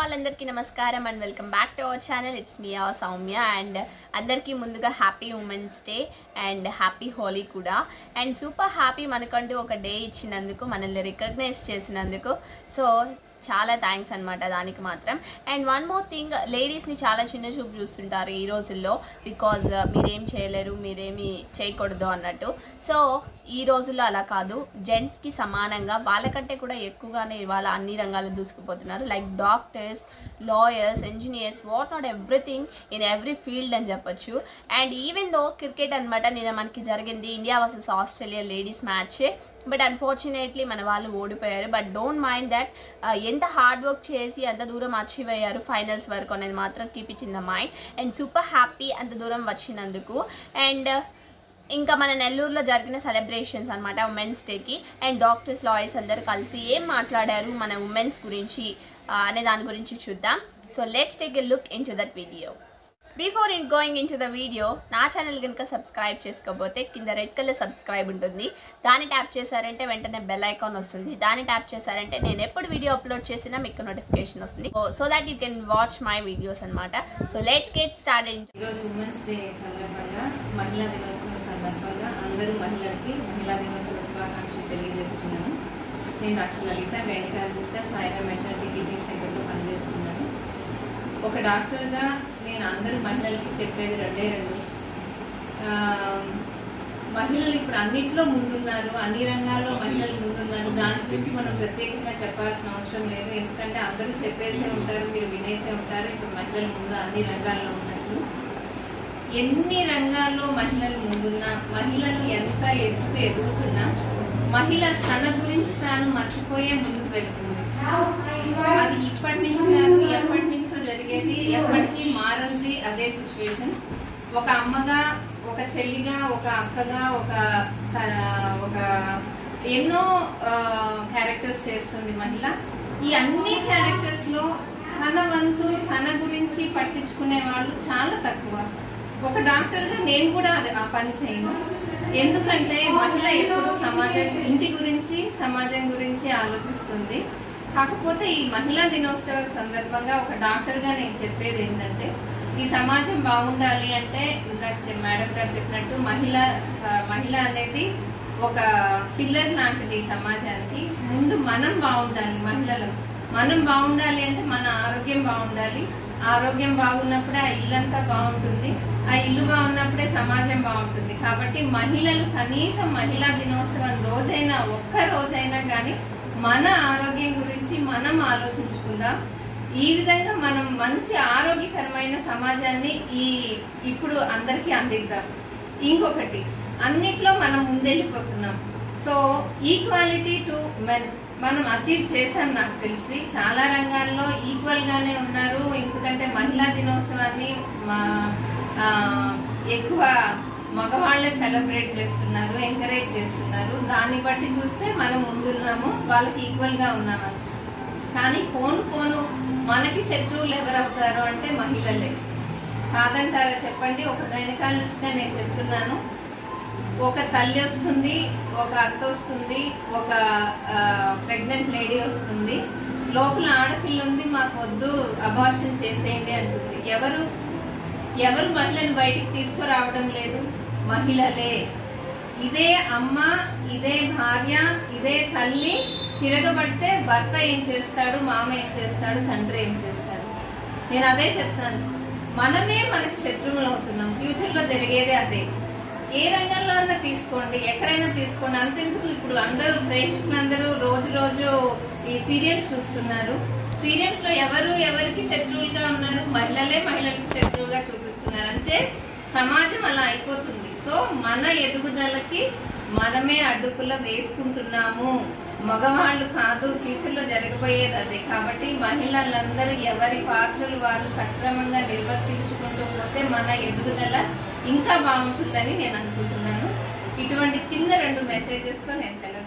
వాళ్ళందరికీ నమస్కారం and welcome back to our channel it's me our Soumya and అందరికీ ముందుగా happy women's day and happy Holi కూడా అండ్ సూపర్ హ్యాపీ మనకంటూ ఒక డే ఇచ్చినందుకు మనల్ని రికగ్నైజ్ చేసినందుకు సో చాలా థ్యాంక్స్ అన్నమాట దానికి మాత్రం అండ్ వన్ మోర్ థింగ్ లేడీస్ని చాలా చిన్న చూపు చూస్తుంటారు ఈ రోజుల్లో బికాజ్ మీరేం చేయలేరు మీరేమి చేయకూడదు అన్నట్టు సో ఈ రోజుల్లో అలా కాదు జెంట్స్కి సమానంగా వాళ్ళకంటే కూడా ఎక్కువగానే ఇవాళ అన్ని రంగాలు దూసుకుపోతున్నారు like doctors lawyers engineers what not everything in every field అని చెప్పొచ్చు అండ్ ఈవెన్ దో క్రికెట్ అనమాట నిన్న మనకి జరిగింది India versus Australia ladies match but unfortunately మన వాళ్ళు ఓడిపోయారు బట్ డోంట్ మైండ్ దట్ ఎంత హార్డ్ వర్క్ చేసి అంత దూరం అచీవ్ అయ్యారు ఫైనల్స్ వరకు అనేది మాత్రం keep it in the mind and super happy అంత దూరం వచ్చినందుకు అండ్ ఇంకా మన నెల్లూరులో జరిగిన సెలబ్రేషన్స్ అనమాట ఉమెన్స్ డేకి అండ్ డాక్టర్స్ లాయర్స్ అందరు కలిసి ఏం మాట్లాడారు మన ఉమెన్స్ గురించి ఆ, అనే దాని గురించి చూద్దాం so let's take a look into that video before in going into the video నా ఛానల్ కనుక సబ్స్క్రైబ్ చేసుకోకపోతే కింద రెడ్ కలర్ సబ్స్క్రైబ్ ఉంటుంది దాన్ని ట్యాప్ చేశారంటే వెంటనే బెల్ ఐకాన్ వస్తుంది దాన్ని ట్యాప్ చేశారంటే నేను ఎప్పుడు వీడియో అప్లోడ్ చేసినా మీకు నోటిఫికేషన్ వస్తుంది so that you can watch my videos అనమాట సో లెట్స్ గెట్ స్టార్ట్ ఈరోజు ఉమెన్స్ డే సందర్భంగా మహిళా దినోత్సవం సందర్భంగా అందరూ మహిళలకి మహిళా దినోత్సవ శుభాకాంక్షలు తెలియజేస్తున్నాను నేను డాక్టర్ లలిత గైనకాలజిస్ట్గా సాయిరా మెటర్నిటీ కిడ్నీ సెంటర్లో పనిచేస్తున్నాను ఒక డాక్టర్గా నేను అందరూ మహిళలకి చెప్పేది రెండే రెండు ఆ, మహిళలు ఇప్పుడు అన్నిట్లో ముందున్నారు అన్ని రంగాల్లో మహిళలు ముందున్నారు దాని గురించి మనం ప్రత్యేకంగా చెప్పాల్సిన అవసరం లేదు ఎందుకంటే అందరూ చెప్పేసే ఉంటారు మీరు వినేసే ఉంటారు ఇప్పుడు మహిళలు ముందు అన్ని రంగాల్లో ఉన్నట్లు ఎన్ని రంగాల్లో మహిళలు ముందున్నా మహిళలు ఎంత ఎదుగు ఎదుగుతున్నా మహిళ తన గురించి తాను మర్చిపోయే ముందుకు వెళ్తుంది అది ఇప్పటి నుంచి కాదు ఎప్పటి నుంచో జరిగేది ఎప్పటికీ మారంది అదే సిచ్యువేషన్ ఒక అమ్మగా ఒక చెల్లిగా ఒక అక్కగా ఒక త- ఒక ఎన్నో క్యారెక్టర్స్ చేస్తుంది మహిళ ఈ అన్ని క్యారెక్టర్స్ లో తన వంతు తన గురించి పట్టించుకునే వాళ్ళు చాలా తక్కువ ఒక డాక్టర్ గా నేను కూడా అది ఆ పని చేయను ఎందుకంటే మహిళ ఎప్పుడు సమాజం ఇంటి గురించి సమాజం గురించి ఆలోచిస్తుంది కాకపోతే ఈ మహిళా దినోత్సవ సందర్భంగా ఒక డాక్టర్ గా నేను చెప్పేది ఏంటంటే ఈ సమాజం బాగుండాలి అంటే ఇందాక చె- మేడం గారు చెప్పినట్టు మహిళ స- మహిళ అనేది ఒక పిల్లర్ లాంటిది ఈ సమాజానికి ముందు మనం బాగుండాలి మహిళలు మనం బాగుండాలి అంటే మన ఆరోగ్యం బాగుండాలి ఆరోగ్యం బాగున్నప్పుడే ఆ ఇల్లంతా బాగుంటుంది ఆ ఇల్లు బాగున్నప్పుడే సమాజం బాగుంటుంది కాబట్టి మహిళలు కనీసం మహిళా దినోత్సవం రోజైనా ఒక్క రోజైనా కానీ మన ఆరోగ్యం గురించి మనం ఆలోచించుకుందాం ఈ విధంగా మనం మంచి ఆరోగ్యకరమైన సమాజాన్ని ఈ ఇప్పుడు అందరికీ అందిద్దాం ఇంకొకటి అన్నిట్లో మనం ముందెళ్ళిపోతున్నాం సో ఈక్వాలిటీ టు మెన్ మనం అచీవ్ చేశాం నాకు తెలిసి చాలా రంగాల్లో ఈక్వల్ గానే ఉన్నారు ఎందుకంటే మహిళా దినోత్సవాన్ని మా ఆ, ఎక్కువ మగవాళ్లే సెలబ్రేట్ చేస్తున్నారు ఎంకరేజ్ చేస్తున్నారు దాన్ని బట్టి చూస్తే మనం ముందున్నాము వాళ్ళకి ఈక్వల్ గా ఉన్నామని కానీ పోను పోను మనకి శత్రువులు ఎవరవుతారు అంటే మహిళలే కాదంటారా చెప్పండి ఒక గైనకాలజిస్ట్ గా నేను చెప్తున్నాను ఒక తల్లి వస్తుంది ఒక అత్త వస్తుంది ఒక ప్రెగ్నెంట్ లేడీ వస్తుంది లోపల ఆడపిల్ల ఉంది మాకు వద్దు అబార్షన్ చేసేయండి అంటుంది ఎవరు ఎవరు మహిళను బయటికి తీసుకురావడం లేదు మహిళలే ఇదే అమ్మ ఇదే భార్య ఇదే తల్లి తిరగబడితే భర్త ఏం చేస్తాడు మామ ఏం చేస్తాడు తండ్రి ఏం చేస్తాడు నేను అదే చెప్తాను మనమే మనకి శత్రువులు అవుతున్నాం ఫ్యూచర్ లో జరిగేదే అదే ఏ రంగంలో అన్నా తీసుకోండి ఎక్కడైనా తీసుకోండి అంతెందుకు ఇప్పుడు అందరూ ప్రేక్షకులందరూ రోజు రోజు ఈ సీరియల్స్ చూస్తున్నారు సీరియల్స్ లో ఎవరు ఎవరికి శత్రువులుగా ఉన్నారు మహిళలే మహిళలకు శత్రువుగా చూపిస్తున్నారు అంటే సమాజం అలా అయిపోతుంది సో మన ఎదుగుదలకి మనమే అడ్డుపుల్ల వేసుకుంటున్నాము మగవాళ్ళు కాదు ఫ్యూచర్ లో జరగబోయేది అదే కాబట్టి మహిళలందరూ ఎవరి పాత్రలు వారు సక్రమంగా నిర్వర్తించుకుంటూ పోతే మన ఎదుగుదల ఇంకా బాగుంటుందని నేను అనుకుంటున్నాను ఇటువంటి చిన్న రెండు మెసేజెస్ తో నేను సెలవు